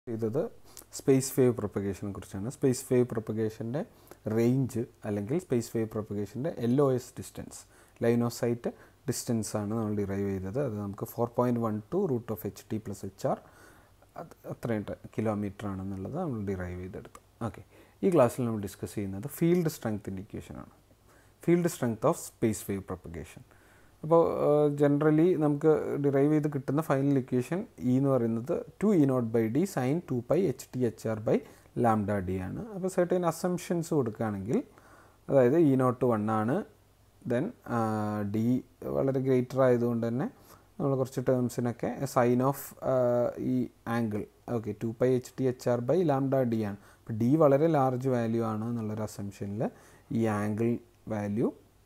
ചെയ്തത് space wave പ്രൊപ്പഗേഷനെ കുറിച്ചാണ് സ്പേസ് വേവ് പ്രൊപ്പഗേഷൻ്റെ റേഞ്ച് അല്ലെങ്കിൽ സ്പേസ് വേവ് പ്രൊപ്പഗേഷൻ്റെ L O S distance line of sight distance ആണ് നമ്മൾ ഡിറൈവ് ചെയ്തത് അത് നമുക്ക് four point one two root of H T plus H R അത് അത്രയും കിലോമീറ്റർ ആണെന്നുള്ളത് നമ്മൾ ഡിറൈവ് ചെയ്തെടുത്തു ഓക്കെ ഈ ക്ലാസ്സിൽ നമ്മൾ ഡിസ്കസ് ചെയ്യുന്നത് ഫീൽഡ് സ്ട്രെങ്ത്തിൻ്റെ ഇക്വേഷനാണ് field strength of space wave propagation അപ്പോൾ ജനറലി നമുക്ക് ഡിറൈവ് ചെയ്ത് കിട്ടുന്ന ഫൈനൽ ഇക്വേഷൻ ഇ എന്ന് പറയുന്നത് two E naught by D sine two pi H T H R by lambda D ആണ് അപ്പോൾ സെർട്ടൈൻ അസംഷൻസ് കൊടുക്കുകയാണെങ്കിൽ അതായത് ഇ നോട്ട് വൺ ആണ് ദെൻ ഡി വളരെ ഗ്രേറ്റർ ആയതുകൊണ്ട് തന്നെ നമ്മൾ കുറച്ച് ടേംസിനൊക്കെ സൈൻ ഓഫ് ഈ angle okay two pi H T H R by lambda D ആണ് അപ്പോൾ ഡി വളരെ ലാർജ് വാല്യൂ ആണ് എന്നുള്ളൊരു അസംഷനിൽ ഈ ആംഗിൾ വാല്യൂ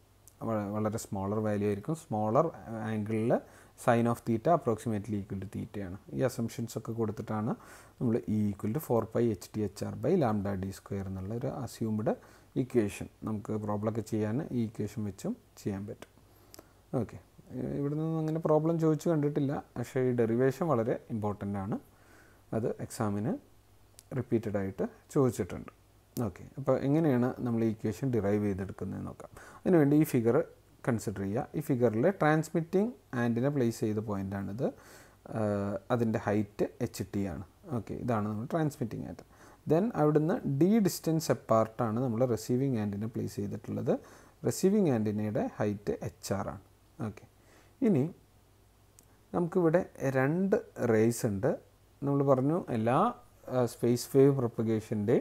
വളരെ സ്മോളർ വാല്യൂ ആയിരിക്കും സ്മോളർ ആംഗിളിൽ sine of theta approximately equal to തീറ്റയാണ് ഈ അസംഷൻസ് ഒക്കെ കൊടുത്തിട്ടാണ് നമ്മൾ ഈ equal to four pi H T H R by lambda D square എന്നുള്ള ഒരു അസ്യൂംഡ് ഇക്വേഷൻ നമുക്ക് പ്രോബ്ലമൊക്കെ ചെയ്യാൻ ഈ ഇക്വേഷൻ വെച്ചും ചെയ്യാൻ പറ്റും ഓക്കെ ഇവിടെ നിന്നും അങ്ങനെ പ്രോബ്ലം ചോദിച്ചു കണ്ടിട്ടില്ല പക്ഷേ ഈ ഡെറിവേഷൻ വളരെ ഇമ്പോർട്ടൻ്റ് ആണ് അത് എക്സാമിന് റിപ്പീറ്റഡ് ആയിട്ട് ചോദിച്ചിട്ടുണ്ട് ഓക്കെ അപ്പോൾ എങ്ങനെയാണ് നമ്മൾ ഈ ഇക്വേഷൻ ഡിറൈവ് ചെയ്തെടുക്കുന്നത് നോക്കാം അതിനുവേണ്ടി ഈ ഫിഗർ കൺസിഡർ ചെയ്യുക ഈ ഫിഗറിൽ ട്രാൻസ്മിറ്റിംഗ് ആൻറ്റിനെ പ്ലേസ് ചെയ്ത പോയിൻ്റാണിത് അതിൻ്റെ ഹൈറ്റ് എച്ച് ടി ആണ് ഓക്കെ ഇതാണ് നമ്മൾ ട്രാൻസ്മിറ്റിംഗ് ആൻറ്റ് ദെൻ അവിടുന്ന് ഡി ഡിസ്റ്റൻസ് എപ്പാർട്ടാണ് നമ്മൾ റിസീവിങ് ആൻറ്റിനെ പ്ലേസ് ചെയ്തിട്ടുള്ളത് റിസീവിങ് ആൻറ്റിനയുടെ ഹൈറ്റ് എച്ച് ആർ ആണ് ഓക്കെ ഇനി നമുക്കിവിടെ രണ്ട് റേസ് ഉണ്ട് നമ്മൾ പറഞ്ഞു എല്ലാ സ്പേസ് വേവ് പ്രൊപ്പഗേഷൻ്റെ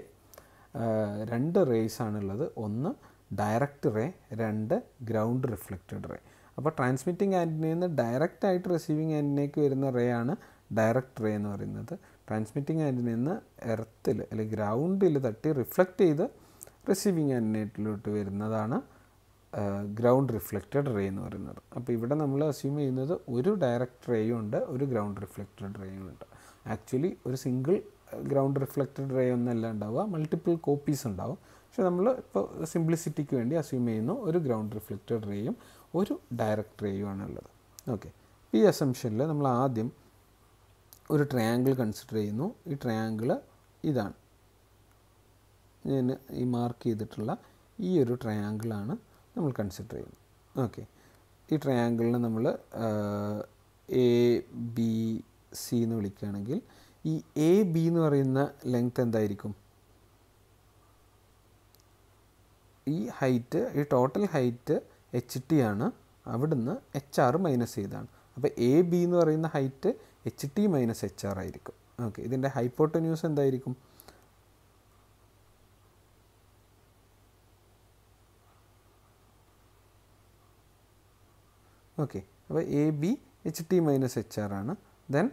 രണ്ട് റേസ് ആണുള്ളത് ഒന്ന് ഡയറക്റ്റ് റേ രണ്ട് ഗ്രൗണ്ട് റിഫ്ലക്റ്റഡ് റേ അപ്പോൾ ട്രാൻസ്മിറ്റിംഗ് ആൻറ്റിനയിൽ നിന്ന് ഡയറക്റ്റ് ആയിട്ട് റിസീവിങ് ആൻറ്റിനേക്ക് വരുന്ന റേ ആണ് ഡയറക്റ്റ് റേ എന്ന് പറയുന്നത് ട്രാൻസ്മിറ്റിംഗ് ആൻറ്റിനയിൽ നിന്ന് എർത്തിൽ അല്ലെങ്കിൽ ഗ്രൗണ്ടിൽ തട്ടി റിഫ്ലക്റ്റ് ചെയ്ത് റിസീവിങ് ആൻറ്റിനേറ്റിലോട്ട് വരുന്നതാണ് ഗ്രൗണ്ട് റിഫ്ലക്റ്റഡ് റേ എന്ന് പറയുന്നത് അപ്പോൾ ഇവിടെ നമ്മൾ അസ്യൂം ചെയ്യുന്നത് ഒരു ഡയറക്റ്റ് റേയും ഉണ്ട് ഒരു ഗ്രൗണ്ട് റിഫ്ലക്റ്റഡ് റേയും ഉണ്ട് ആക്ച്വലി ഒരു സിംഗിൾ ഗ്രൗണ്ട് റിഫ്ലക്റ്റഡ് റേ ഒന്നല്ല ഉണ്ടാവുക മൾട്ടിപ്പിൾ കോപ്പീസ് ഉണ്ടാവും പക്ഷെ നമ്മൾ ഇപ്പോൾ സിംപ്ലിസിറ്റിക്ക് വേണ്ടി അസ്യൂം ചെയ്യുന്നു ഒരു ഗ്രൗണ്ട് റിഫ്ലക്റ്റഡ് റേയും ഒരു ഡയറക്റ്റ് റേയും ആണുള്ളത് ഓക്കെ ഈ അസംഷനിൽ നമ്മൾ ആദ്യം ഒരു ട്രയാങ്കിൾ കൺസിഡർ ചെയ്യുന്നു ഈ ട്രയാങ്കിൾ ഇതാണ് ഞാൻ ഈ മാർക്ക് ചെയ്തിട്ടുള്ള ഈ ഒരു ട്രയാങ്കിളാണ് നമ്മൾ കൺസിഡർ ചെയ്യുന്നത് ഓക്കെ ഈ ട്രയാങ്കിളിനെ നമ്മൾ എ ബി സി എന്ന് വിളിക്കുകയാണെങ്കിൽ ഈ എ ബി എന്ന് പറയുന്ന ലെങ്ത് എന്തായിരിക്കും ഈ ഹൈറ്റ് ഈ ടോട്ടൽ ഹൈറ്റ് എച്ച് ടി ആണ് അവിടുന്ന് എച്ച് ആർ മൈനസ് ചെയ്താണ് അപ്പോൾ എ ബി എന്ന് പറയുന്ന height H T minus H R ആയിരിക്കും ഓക്കെ ഇതിൻ്റെ ഹൈപ്പോട്ടന്യൂസ് എന്തായിരിക്കും ഓക്കെ അപ്പോൾ A B H T minus H R ആണ് ദെൻ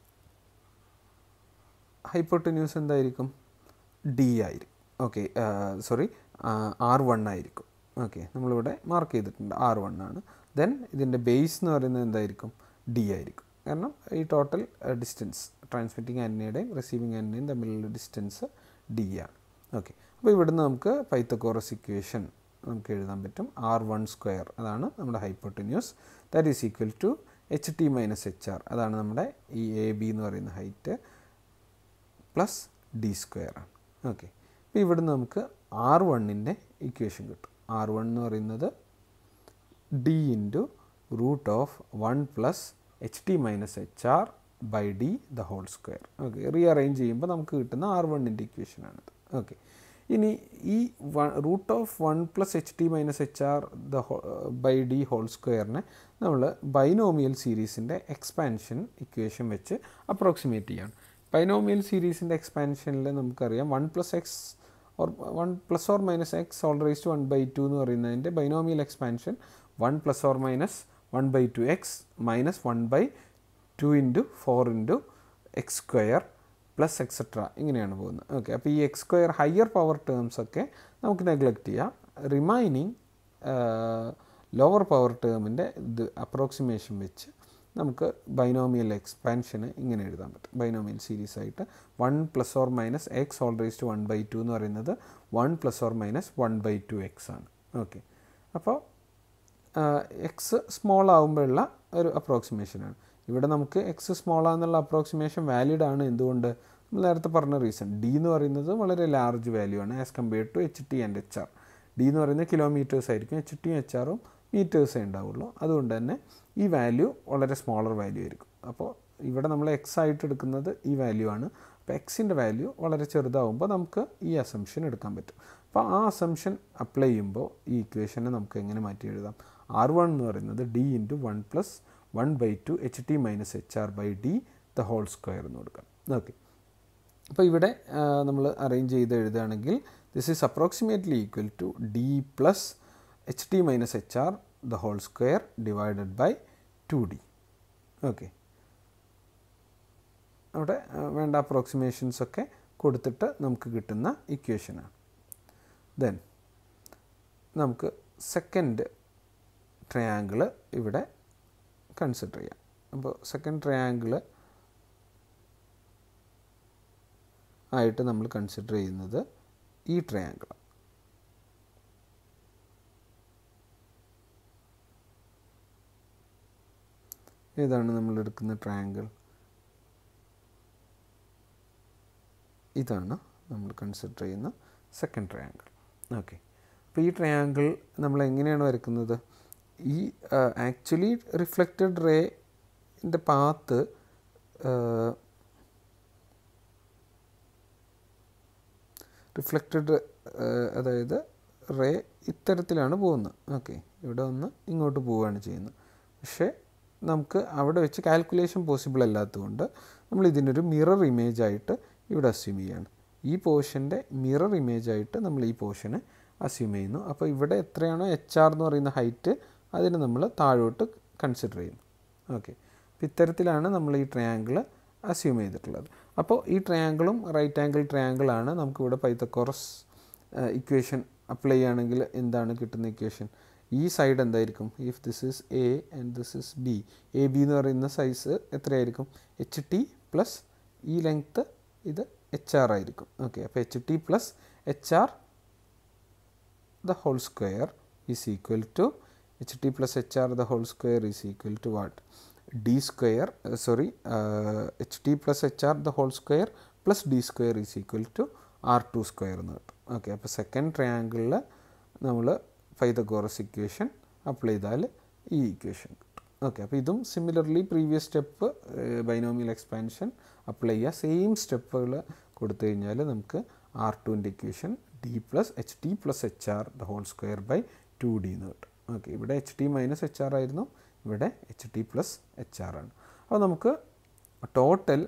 ഹൈപ്പോട്ടന്യൂസ് എന്തായിരിക്കും ഡി ആയിരിക്കും ഓക്കെ സോറി ആർ വൺ ആയിരിക്കും ഓക്കെ നമ്മളിവിടെ മാർക്ക് ചെയ്തിട്ടുണ്ട് ആർ വൺ ആണ് ദെൻ ഇതിൻ്റെ ബേസ് എന്ന് പറയുന്നത് എന്തായിരിക്കും ഡി ആയിരിക്കും കാരണം ഈ ടോട്ടൽ ഡിസ്റ്റൻസ് ട്രാൻസ്മിറ്റിംഗ് ആൻറ്റിനയുടെയും റിസീവിങ് ആൻറ്റിനയും തമ്മിലുള്ള ഡിസ്റ്റൻസ് ഡി ആണ് ഓക്കെ അപ്പോൾ ഇവിടുന്ന് നമുക്ക് പൈത്തക്കോറസ് ഇക്വേഷൻ നമുക്ക് എഴുതാൻ പറ്റും ആർ വൺ സ്ക്വയർ അതാണ് നമ്മുടെ hypotenuse that is equal to H T minus H R അതാണ് നമ്മുടെ ഈ എ ബി എന്ന് പറയുന്ന ഹൈറ്റ് പ്ലസ് ഡി സ്ക്വയർ ആണ് ഓക്കെ അപ്പോൾ ഇവിടുന്ന് നമുക്ക് ആർ വണ്ണിൻ്റെ ഇക്വേഷൻ കിട്ടും ആർ വൺ എന്ന് പറയുന്നത് D into root of one plus H T minus H R by D the whole square okay rearrange ചെയ്യുമ്പോൾ നമുക്ക് കിട്ടുന്ന ആർ വണ്ണിൻ്റെ ഇക്വേഷനാണിത് ഓക്കെ ഇനി ഈ one root of one plus H T minus H R the by D whole സ്ക്വയറിനെ നമ്മൾ binomial സീരീസിൻ്റെ എക്സ്പാൻഷൻ ഇക്വേഷൻ വെച്ച് അപ്രോക്സിമേറ്റ് ചെയ്യാണ് ബൈനോമിയൽ സീരീസിൻ്റെ എക്സ്പാൻഷനിൽ നമുക്കറിയാം one plus X or one plus or minus X all raise to one by two എന്ന് പറയുന്നതിൻ്റെ binomial expansion one plus or minus one by two X minus one by two into four into X square plus etcetera ഇങ്ങനെയാണ് പോകുന്നത് okay അപ്പോൾ ഈ X square higher power terms ഒക്കെ നമുക്ക് neglect ചെയ്യാം remaining lower power ടേമിൻ്റെ ഇത് approximation വെച്ച് നമുക്ക് ബൈനോമിയൽ എക്സ്പാൻഷന് ഇങ്ങനെ എഴുതാൻ പറ്റും ബൈനോമിയൽ സീരീസ് ആയിട്ട് one plus or minus X all raise to one by two എന്ന് പറയുന്നത് one plus or minus one by two X ആണ് ഓക്കെ അപ്പോൾ എക്സ് സ്മോൾ ആകുമ്പോഴുള്ള ഒരു അപ്രോക്സിമേഷനാണ് ഇവിടെ നമുക്ക് എക്സ് സ്മോൾ ആണെന്നുള്ള അപ്രോക്സിമേഷൻ വാലിഡ് ആണ് എന്തുകൊണ്ട് നമ്മൾ നേരത്തെ പറഞ്ഞ റീസൺ ഡി എന്ന് പറയുന്നത് വളരെ ലാർജ് വാല്യൂ ആണ് as compared to H T and H R D എന്ന് പറയുന്നത് കിലോമീറ്റേഴ്സ് ആയിരിക്കും എച്ച് ടിയും എച്ച് ആറും മീറ്റേഴ്സേ ഉണ്ടാവുള്ളൂ അതുകൊണ്ട് തന്നെ ഈ വാല്യൂ വളരെ സ്മോളർ വാല്യൂ ആയിരിക്കും അപ്പോൾ ഇവിടെ നമ്മൾ എക്സ് ആയിട്ട് എടുക്കുന്നത് ഈ വാല്യൂ ആണ് അപ്പോൾ എക്സിൻ്റെ വാല്യൂ വളരെ ചെറുതാവുമ്പോൾ നമുക്ക് ഈ അസംഷൻ എടുക്കാൻ പറ്റും അപ്പോൾ ആ അസംഷൻ അപ്ലൈ ചെയ്യുമ്പോൾ ഈ ഇക്വേഷനെ നമുക്ക് എങ്ങനെ മാറ്റി എഴുതാം ആർ വൺ എന്ന് പറയുന്നത് D into one plus one by two H T minus H R by D the whole square എന്ന് കൊടുക്കാം ഓക്കെ അപ്പോൾ ഇവിടെ നമ്മൾ അറേഞ്ച് ചെയ്ത് എഴുതുകയാണെങ്കിൽ this is approximately equal to D plus H T minus H R the whole square divided by two D okay അവിടെ ആ, വേണ്ട അപ്രോക്സിമേഷൻസ് ഒക്കെ കൊടുത്തിട്ട് നമുക്ക് കിട്ടുന്ന ഇക്വേഷനാണ് ദെൻ നമുക്ക് സെക്കൻഡ് ട്രയാങ്കിൾ ഇവിടെ കൺസിഡർ ചെയ്യാം അപ്പോൾ സെക്കൻഡ് ട്രയാങ്കിൾ ആയിട്ട് നമ്മൾ കൺസിഡർ ചെയ്യുന്നത് ഈ ട്രയാങ്കിൾ ഏതാണ് നമ്മൾ എടുക്കുന്ന ട്രയാങ്കിൾ ഇതാണ് നമ്മൾ കൺസിഡർ ചെയ്യുന്ന സെക്കൻഡ് ട്രയാങ്കിൾ ഓക്കെ അപ്പോൾ ഈ ട്രയാങ്കിൾ നമ്മൾ എങ്ങനെയാണ് വരയ്ക്കുന്നത് ഈ ആക്ച്വലി റിഫ്ലക്റ്റഡ് റേൻ്റെ പാത്ത് റിഫ്ലക്റ്റഡ് അതായത് റേ ഇത്തരത്തിലാണ് പോകുന്നത് ഓക്കെ ഇവിടെ ഒന്ന് ഇങ്ങോട്ട് പോവുകയാണ് ചെയ്യുന്നത് പക്ഷേ നമുക്ക് അവിടെ വെച്ച് കാൽക്കുലേഷൻ പോസിബിൾ അല്ലാത്തതുകൊണ്ട് നമ്മൾ ഇതിനൊരു മിറർ ഇമേജ് ആയിട്ട് ഇവിടെ അസ്യൂം ചെയ്യാണ് ഈ പോർഷൻ്റെ മിറർ ഇമേജ് ആയിട്ട് നമ്മൾ ഈ പോർഷനെ അസ്യൂം ചെയ്യുന്നു അപ്പോൾ ഇവിടെ എത്രയാണോ എച്ച് ആർ എന്ന് പറയുന്ന ഹൈറ്റ് അതിന് നമ്മൾ താഴോട്ട് കൺസിഡർ ചെയ്യുന്നു ഓക്കെ അപ്പോൾ ഇത്തരത്തിലാണ് നമ്മൾ ഈ ട്രയാങ്കിൾ അസ്യൂം ചെയ്തിട്ടുള്ളത് അപ്പോൾ ഈ ട്രയാങ്കിളും റൈറ്റ് ആംഗിൾ ട്രയാങ്കിളാണ് നമുക്കിവിടെ പൈത്തക്കോറസ് ഇക്വേഷൻ അപ്ലൈ ചെയ്യുകയാണെങ്കിൽ എന്താണ് കിട്ടുന്ന ഇക്വേഷൻ ഈ സൈഡ് എന്തായിരിക്കും if this is A and this is B A B എന്ന് പറയുന്ന സൈസ് എത്രയായിരിക്കും എച്ച് ടി പ്ലസ് ഈ ലെങ്ത്ത് ഇത് എച്ച് ആർ ആയിരിക്കും ഓക്കെ അപ്പോൾ H T plus H R the whole square is equal to ht plus hr the whole square is equal to what d square uh, sorry uh, ht plus hr the whole square plus d square is equal to r2 square എന്ന് കിട്ടും okay അപ്പോൾ second ട്രയാങ്കിളിൽ നമ്മൾ ഫൈതഗോറസ് equation apply ചെയ്താൽ ഈ equation കിട്ടും okay അപ്പോൾ ഇതും similarly previous step binomial expansion apply ചെയ്യുക സെയിം സ്റ്റെപ്പുകൾ കൊടുത്തു കഴിഞ്ഞാൽ നമുക്ക് ആർ ടുവിൻ്റെ equation D plus H T plus H R the whole square by two D എന്ന് കിട്ടും ഓക്കെ ഇവിടെ H T minus H R ആയിരുന്നു ഇവിടെ H T plus H R ആണ് അപ്പോൾ നമുക്ക് ടോട്ടൽ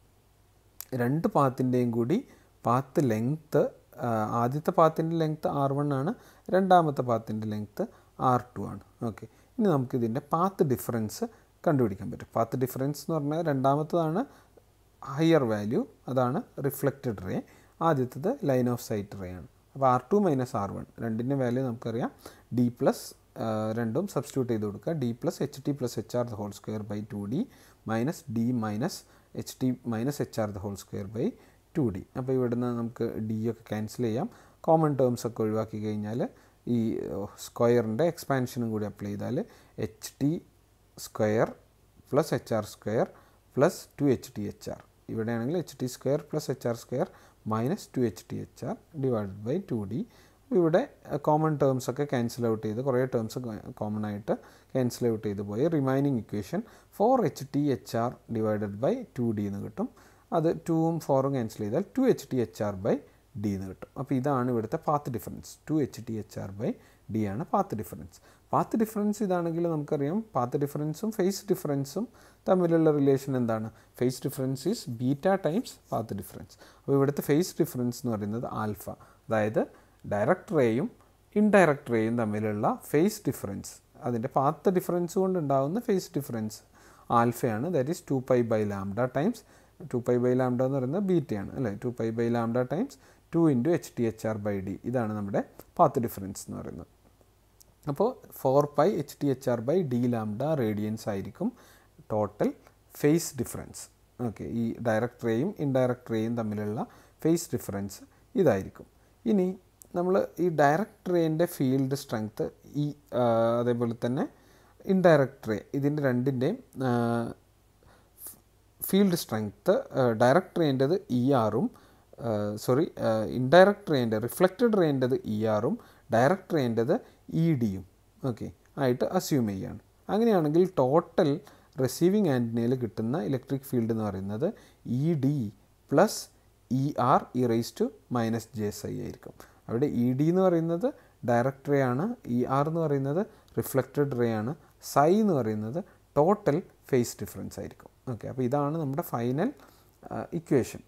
രണ്ട് പാത്തിൻ്റെയും കൂടി പാത്ത് ലെങ്ത്ത് ആദ്യത്തെ പാത്തിൻ്റെ ലെങ്ത്ത് ആർ വൺ ആണ് രണ്ടാമത്തെ പാത്തിൻ്റെ ലെങ്ത്ത് ആർ ടു ആണ് ഓക്കെ ഇനി നമുക്കിതിൻ്റെ പാത്ത് ഡിഫറൻസ് കണ്ടുപിടിക്കാൻ പറ്റും പാത്ത് ഡിഫറൻസ് എന്ന് പറഞ്ഞാൽ രണ്ടാമത്തതാണ് ഹയർ വാല്യൂ അതാണ് റിഫ്ലക്റ്റഡ് റേ ആദ്യത്തത് ലൈൻ ഓഫ് സൈറ്റ് റേ ആണ് അപ്പോൾ R two minus R one രണ്ടിൻ്റെ വാല്യൂ നമുക്കറിയാം ഡി പ്ലസ് രണ്ടും സബ്സ്റ്റിറ്റ്യൂട്ട് ചെയ്ത് കൊടുക്കുക D plus H T plus H R the whole square by two D minus D minus H T minus H R the whole square by two D അപ്പോൾ ഇവിടുന്ന് നമുക്ക് D ഒക്കെ cancel ചെയ്യാം common terms ഒക്കെ ഒഴിവാക്കി കഴിഞ്ഞാൽ ഈ സ്ക്വയറിൻ്റെ എക്സ്പാൻഷനും കൂടി അപ്ലൈ ചെയ്താൽ H T square plus H R square plus two H T H R ഇവിടെയാണെങ്കിൽ H T square plus H R square minus two H T H R divided by two D ഇവിടെ common terms ഒക്കെ cancel out ചെയ്ത് കുറേ terms common ആയിട്ട് cancel out ചെയ്ത് പോയി remaining equation four H T H R divided by two D എന്ന് കിട്ടും അത് ടൂവും ഫോറും ക്യാൻസൽ ചെയ്താൽ two H T H R by D എന്ന് കിട്ടും അപ്പോൾ ഇതാണ് ഇവിടുത്തെ path difference two H T H R by D ആണ് പാത്ത് ഡിഫറൻസ് പാത്ത് ഡിഫറൻസ് ഇതാണെങ്കിൽ നമുക്കറിയാം പാത്ത് ഡിഫറൻസും ഫേസ് ഡിഫറൻസും തമ്മിലുള്ള റിലേഷൻ എന്താണ് phase difference is beta times path difference അപ്പോൾ ഇവിടുത്തെ ഫേസ് ഡിഫറൻസ് എന്ന് പറയുന്നത് ആൽഫ അതായത് ഡയറക്റ്റ് റേയും ഇൻഡയറക്റ്റ് റേയും തമ്മിലുള്ള ഫേസ് ഡിഫറൻസ് അതിൻ്റെ പാത്ത് ഡിഫറൻസ് കൊണ്ട് ഉണ്ടാകുന്ന ഫേസ് ഡിഫറൻസ് ആൽഫയാണ് that is two pi by lambda times two pi by lambda എന്ന് പറയുന്നത് ബീറ്റയാണ് അല്ലേ two pi by lambda times two into H T H R by D ഇതാണ് നമ്മുടെ പാത്ത് ഡിഫറൻസ് എന്ന് പറയുന്നത് അപ്പോൾ four pi H T H R by D lambda radians ആയിരിക്കും ടോട്ടൽ ഫേസ് ഡിഫറൻസ് ഓക്കെ ഈ ഡയറക്റ്റ് റേയും ഇൻഡയറക്റ്റ് റേയും തമ്മിലുള്ള ഫേസ് ഡിഫറൻസ് ഇതായിരിക്കും ഇനി നമ്മൾ ഈ ഡയറക്റ്റ് റേൻ്റെ ഫീൽഡ് സ്ട്രെങ്ത്ത് ഈ അതേപോലെ തന്നെ ഇൻഡയറക്റ്റ് റേ ഇതിൻ്റെ രണ്ടിൻ്റെയും ഫീൽഡ് സ്ട്രെങ്ത്ത് ഡയറക്റ്റ് റേൻ്റെത് ഇ ആറും സോറി ഇൻഡയറക്റ്റ് റേൻ്റെ റിഫ്ലക്റ്റഡ് റേൻ്റെത് ഇ ആറും ഡയറക്റ്റ് റേൻ്റെത് ഇ ഡിയും ഓക്കെ ആയിട്ട് അസ്യൂം ചെയ്യുകയാണ് അങ്ങനെയാണെങ്കിൽ ടോട്ടൽ റിസീവിങ് ആൻറ്റിനയിൽ കിട്ടുന്ന ഇലക്ട്രിക് ഫീൽഡ് എന്ന് പറയുന്നത് E D plus E R E raise to minus J S I ആയിരിക്കും അവിടെ ഇ ഡി എന്ന് പറയുന്നത് ഡയറക്റ്റ് റേ ആണ് ഇ ആർ എന്ന് പറയുന്നത് റിഫ്ലക്റ്റഡ് റേ ആണ് സൈ എന്ന് പറയുന്നത് ടോട്ടൽ ഫേസ് ഡിഫറൻസ് ആയിരിക്കും ഓക്കെ അപ്പോൾ ഇതാണ് നമ്മുടെ ഫൈനൽ ഇക്വേഷൻ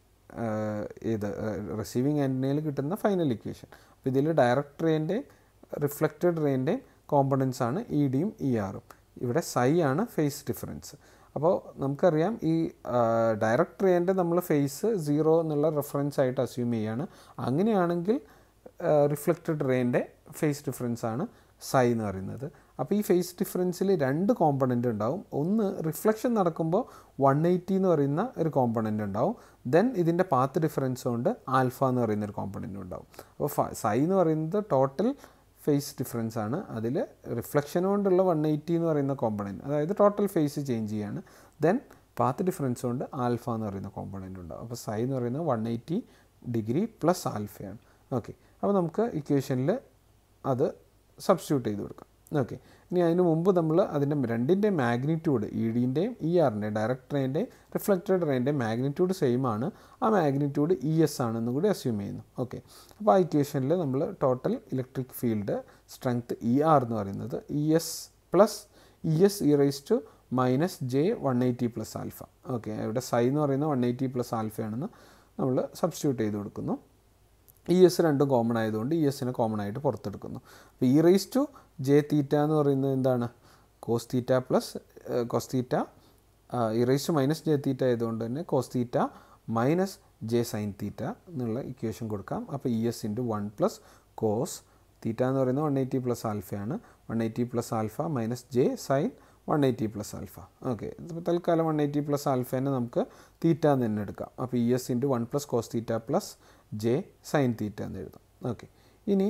ഏത് റിസീവിങ് ആൻറ്റിനയിൽ കിട്ടുന്ന ഫൈനൽ ഇക്വേഷൻ അപ്പോൾ ഇതിൽ ഡയറക്റ്റ് റേൻ്റെയും റിഫ്ലക്റ്റഡ് റേൻ്റെയും കോമ്പണൻസ് ആണ് ഇ ഡിയും ഇ ആറും ഇവിടെ സൈ ആണ് ഫേസ് ഡിഫറൻസ് അപ്പോൾ നമുക്കറിയാം ഈ ഡയറക്റ്റ് റേൻ്റെ നമ്മൾ ഫേസ് സീറോ എന്നുള്ള റെഫറൻസ് ആയിട്ട് അസ്യൂം ചെയ്യുകയാണ് അങ്ങനെയാണെങ്കിൽ റിഫ്ലക്റ്റഡ് റേൻ്റെ ഫേസ് ഡിഫറൻസ് ആണ് സൈ എന്ന് പറയുന്നത് അപ്പോൾ ഈ ഫേസ് ഡിഫറൻസിൽ രണ്ട് കോമ്പണൻ്റ് ഉണ്ടാവും ഒന്ന് റിഫ്ലക്ഷൻ നടക്കുമ്പോൾ വൺ എയ്റ്റി എന്ന് പറയുന്ന ഒരു കോമ്പണൻ്റ് ഉണ്ടാവും ദെൻ ഇതിൻ്റെ പാത്ത് ഡിഫറൻസ് കൊണ്ട് ആൽഫ എന്ന് പറയുന്ന ഒരു കോമ്പണൻ്റ് ഉണ്ടാവും അപ്പോൾ സൈ എന്ന് പറയുന്നത് ടോട്ടൽ ഫേസ് ഡിഫറൻസ് ആണ് അതിൽ റിഫ്ലക്ഷൻ കൊണ്ടുള്ള വൺ എയ്റ്റി എന്ന് പറയുന്ന കോമ്പണൻറ്റ് അതായത് ടോട്ടൽ ഫേസ് ചേഞ്ച് ചെയ്യാണ് ദെൻ പാത്ത് ഡിഫറൻസ് കൊണ്ട് ആൽഫ എന്ന് പറയുന്ന കോമ്പണൻറ്റ് ഉണ്ടാവും അപ്പോൾ സൈ എന്ന് പറയുന്നത് വൺ എയ്റ്റി ഡിഗ്രി പ്ലസ് ആൽഫയാണ് ഓക്കെ അപ്പോൾ നമുക്ക് ഇക്വേഷനിൽ അത് സബ്സ്റ്റിറ്റ്യൂട്ട് ചെയ്ത് കൊടുക്കാം ഓക്കെ ഇനി അതിന് മുമ്പ് നമ്മൾ അതിൻ്റെ രണ്ടിൻ്റെ മാഗ്നിറ്റ്യൂഡ് ഇ ഡിൻ്റെയും ഇ ആറിൻ്റെയും ഡയറക്റ്റ് റേൻ്റെയും റിഫ്ലക്റ്റഡ് റേൻ്റെയും മാഗ്നിറ്റ്യൂഡ് സെയിം ആണ് ആ മാഗ്നിറ്റ്യൂഡ് ഇ എസ് ആണെന്ന് കൂടി അസ്യൂം ചെയ്യുന്നു ഓക്കെ അപ്പോൾ ആ ഇക്വേഷനിൽ നമ്മൾ total electric field strength E R എന്ന് പറയുന്നത് E S plus E S E rise to minus J one eighty plus alpha okay ഇവിടെ സൈ എന്ന് പറയുന്നത് വൺ എയ്റ്റി പ്ലസ് ആൽഫയാണെന്ന് നമ്മൾ സബ്സ്റ്റിറ്റ്യൂട്ട് ചെയ്ത് കൊടുക്കുന്നു ഇ എസ് രണ്ടും കോമൺ ആയതുകൊണ്ട് ഇ എസിനെ കോമൺ ആയിട്ട് പുറത്തെടുക്കുന്നു അപ്പോൾ E raise to J theta എന്ന് പറയുന്നത് എന്താണ് cos theta plus cos theta E raise to minus J theta ആയതുകൊണ്ട് തന്നെ cos theta minus J sine theta എന്നുള്ള ഇക്വേഷൻ കൊടുക്കാം അപ്പോൾ E S into one plus cos theta എന്ന് പറയുന്നത് വൺ എയ്റ്റി പ്ലസ് ആൽഫയാണ് one eighty plus alpha minus J sine one eighty plus alpha okay ഇപ്പോൾ തൽക്കാലം വൺ എയ്റ്റി പ്ലസ് ആൽഫേനെ നമുക്ക് തീറ്റ എന്ന് തന്നെ എടുക്കാം അപ്പോൾ E S into one plus cos theta plus J sine theta എന്ന് എഴുതാം ഓക്കെ ഇനി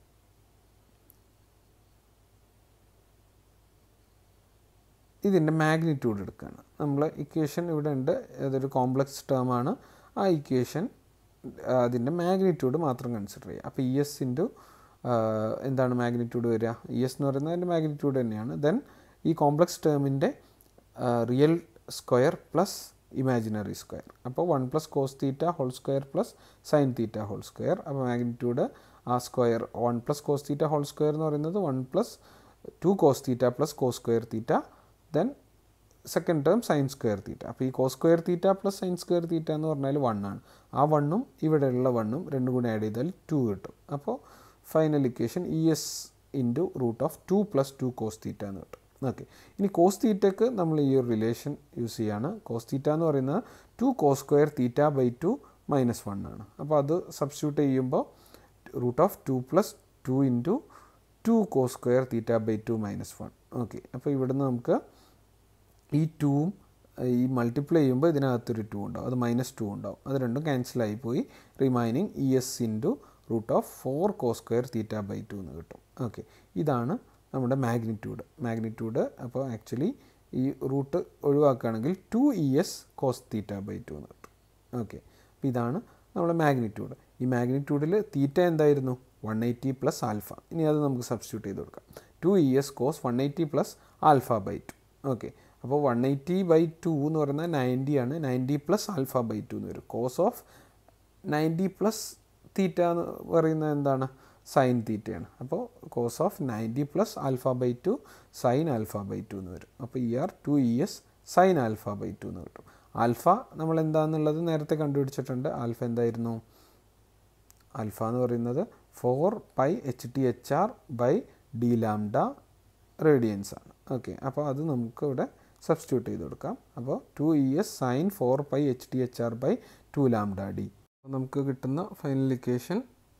ഇതിൻ്റെ മാഗ്നിറ്റ്യൂഡ് എടുക്കുകയാണ് നമ്മൾ ഇക്വേഷൻ ഇവിടെ ഉണ്ട് അതൊരു കോംപ്ലക്സ് ടേമാണ് ആ ഇക്വേഷൻ അതിൻ്റെ മാഗ്നിറ്റ്യൂഡ് മാത്രം കൺസിഡർ ചെയ്യുക അപ്പോൾ ഇ എസ് ഇൻറ്റു എന്താണ് മാഗ്നിറ്റ്യൂഡ് വരിക ഇ എസ് എന്ന് പറയുന്നത് അതിൻ്റെ മാഗ്നിറ്റ്യൂഡ് തന്നെയാണ് ദെൻ ഈ കോംപ്ലക്സ് ടേമിൻ്റെ real square plus imaginary square അപ്പോൾ one plus cos theta whole square plus sine theta whole square അപ്പോൾ മാഗ്നിറ്റ്യൂഡ് ആ square one plus cos theta whole square എന്ന് പറയുന്നത് one plus two cos theta plus cos square theta then second term sine square theta അപ്പോൾ ഈ cos square theta plus sine square theta എന്ന് പറഞ്ഞാൽ one ആണ് ആ വണ്ണും ഇവിടെയുള്ള വണ്ണും രണ്ടും കൂടി ആഡ് ചെയ്താൽ ടു കിട്ടും അപ്പോൾ final equation E S into root of two plus two cos theta എന്ന് കിട്ടും ഓക്കെ ഇനി കോസ് തീറ്റക്ക് നമ്മൾ ഈ ഒരു റിലേഷൻ യൂസ് ചെയ്യാണ് കോസ് തീറ്റ എന്ന് പറയുന്നത് two cos square theta by two minus one ആണ് അപ്പോൾ അത് സബ്സ്റ്റിറ്റ്യൂട്ട് ചെയ്യുമ്പോൾ root of two plus two into two cos square theta by two minus one okay അപ്പോൾ ഇവിടുന്ന് നമുക്ക് ഈ ടൂവും ഈ മൾട്ടിപ്ലൈ ചെയ്യുമ്പോൾ ഇതിനകത്തൊരു ടു ഉണ്ടാവും അത് മൈനസ് ടു ഉണ്ടാവും അത് രണ്ടും ക്യാൻസലായി പോയി remaining E S into root of four cos square theta by two എന്ന് കിട്ടും ഓക്കെ ഇതാണ് നമ്മുടെ മാഗ്നിറ്റ്യൂഡ് മാഗ്നിറ്റ്യൂഡ് അപ്പോൾ ആക്ച്വലി ഈ റൂട്ട് ഒഴിവാക്കുകയാണെങ്കിൽ two E S cos theta by two എന്ന് കിട്ടും ഓക്കെ അപ്പോൾ ഇതാണ് നമ്മുടെ മാഗ്നിറ്റ്യൂഡ് ഈ മാഗ്നിറ്റ്യൂഡിൽ തീറ്റ എന്തായിരുന്നു വൺ എയ്റ്റി പ്ലസ് ആൽഫ ഇനി അത് നമുക്ക് സബ്സ്റ്റിറ്റ്യൂട്ട് ചെയ്ത് കൊടുക്കാം two E S cos one eighty plus alpha by two okay അപ്പോൾ വൺ എയ്റ്റി ബൈ ടു എന്ന് പറയുന്നത് നയൻറ്റി ആണ് ninety plus alpha by two എന്ന് വരും cos of ninety plus theta എന്ന് പറയുന്നത് എന്താണ് സൈൻ തീറ്റയാണ് അപ്പോൾ cos of ninety plus alpha by two sine alpha by two എന്ന് വരും അപ്പോൾ E R two E S sine alpha by two എന്ന് കിട്ടും ആൽഫ നമ്മൾ എന്താണെന്നുള്ളത് നേരത്തെ കണ്ടുപിടിച്ചിട്ടുണ്ട് ആൽഫ എന്തായിരുന്നു ആൽഫ എന്ന് പറയുന്നത് four pi H T H R by D lambda radians ആണ് ഓക്കെ അപ്പോൾ അത് നമുക്ക് ഇവിടെ സബ്സ്റ്റിറ്റ്യൂട്ട് ചെയ്ത് കൊടുക്കാം അപ്പോൾ two E S sine four pi H T H R by two lambda D നമുക്ക് കിട്ടുന്ന final equation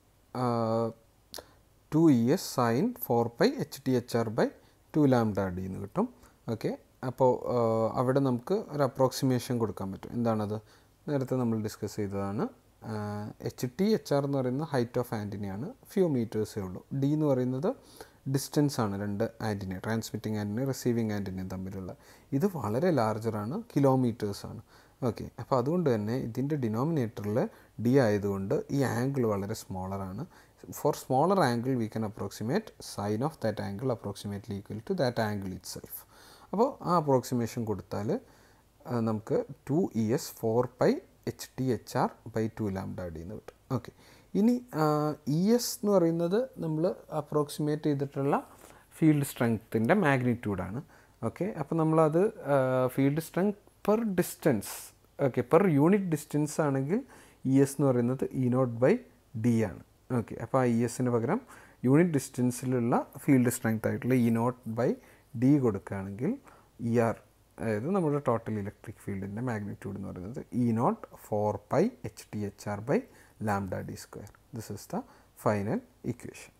two E S sine four pi H T H R by two lambda D എന്ന് കിട്ടും okay അപ്പോൾ അവിടെ നമുക്ക് ഒരു approximation കൊടുക്കാൻ പറ്റും എന്താണത് നേരത്തെ നമ്മൾ ഡിസ്കസ് ചെയ്തതാണ് എച്ച് ടി എച്ച് ആർ എന്ന് പറയുന്നത് ഹൈറ്റ് ഓഫ് ആൻറ്റിനയാണ് ഫ്യൂ മീറ്റേഴ്സേ ഉള്ളൂ ഡി എന്ന് പറയുന്നത് ഡിസ്റ്റൻസ് ആണ് രണ്ട് ആൻറ്റിന ട്രാൻസ്മിറ്റിംഗ് ആൻറ്റിന റിസീവിങ് ആൻറ്റിനയും തമ്മിലുള്ള ഇത് വളരെ ലാർജറാണ് കിലോമീറ്റേഴ്സാണ് ഓക്കെ അപ്പോൾ അതുകൊണ്ട് തന്നെ ഇതിൻ്റെ ഡിനോമിനേറ്ററിൽ ഡി ആയതുകൊണ്ട് ഈ ആംഗിൾ വളരെ സ്മോളറാണ് for smaller angle we can approximate sine of that angle approximately equal to that angle itself അപ്പോൾ ആ അപ്രോക്സിമേഷൻ കൊടുത്താൽ ആ, നമുക്ക് two E S four pi H T H R by two lambda D എന്ന് കിട്ടും okay ഇനി E S എന്ന് പറയുന്നത് നമ്മൾ അപ്രോക്സിമേറ്റ് ചെയ്തിട്ടുള്ള ഫീൽഡ് സ്ട്രെങ്ത്തിൻ്റെ മാഗ്നിറ്റ്യൂഡാണ് ഓക്കെ അപ്പോൾ നമ്മളത് field strength per distance okay per unit distance ആണെങ്കിൽ ഇ എസ് എന്ന് പറയുന്നത് ഇ നോട്ട് ബൈ ഡി ആണ് ഓക്കെ അപ്പോൾ ആ ഇ എസിന് പകരം യൂണിറ്റ് ഡിസ്റ്റൻസിലുള്ള ഫീൽഡ് സ്ട്രെങ്ത് ആയിട്ടുള്ള ഇ നോട്ട് ബൈ ഡി കൊടുക്കുകയാണെങ്കിൽ ഇ ആർ അതായത് നമ്മുടെ ടോട്ടൽ ഇലക്ട്രിക് ഫീൽഡിൻ്റെ മാഗ്നിറ്റ്യൂഡ് എന്ന് പറയുന്നത് E naught four pi H T H R by lambda D square this is the final equation